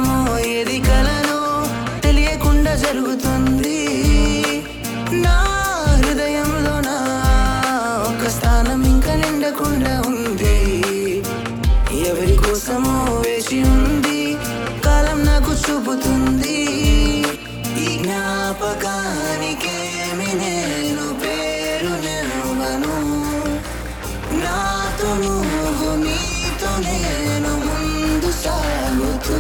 నిజమో ఏది కలనో తెలియకుండా జరుగుతుంది నా హృదయంలో నా ఒక స్థానం ఇంకా నిండకుండా ఉంది ఎవరి కోసమో వేచి ఉంది కాలం నాకు చూపుతుంది ఈ జ్ఞాపకానికేమి నేను పేరు నివ్వను నాతో నువ్వు నీతో నేను ముందు సాగుతూ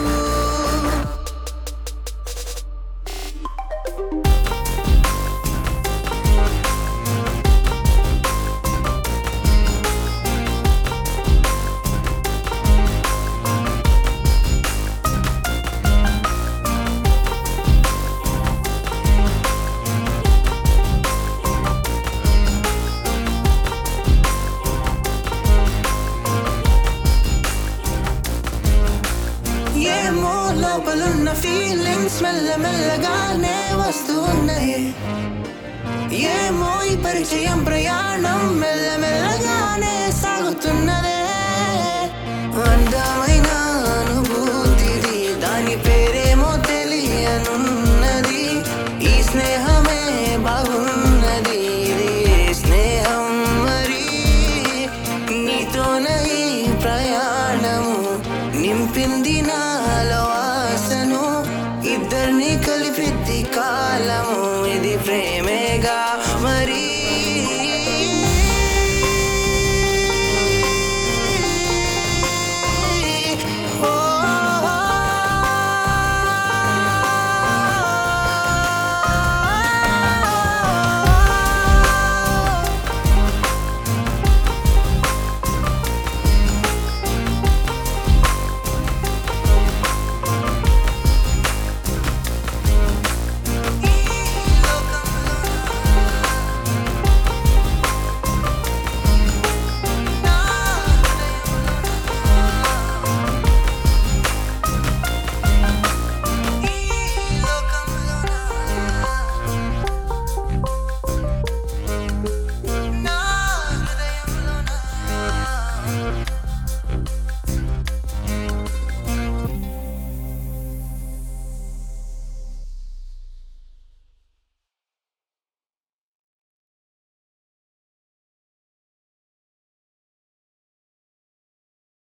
ఏమో లోపలున్న ఫీలింగ్స్ మెల్లమెల్లగానే వస్తున్నాయి ఏమో ఈ పరిచయం ప్రయాణం మెల్లమెల్లగానే సాగుతున్నదే అందమైన అనుభూతిది దాని పేరేమో తెలియనున్నది ఈ స్నేహమే బాగున్నది ఇది స్నేహం మరి నీతోనే ఈ ప్రయాణము నింపింది నాలో ఆశను ఇద్దరిని కలిపిద్ది కాలం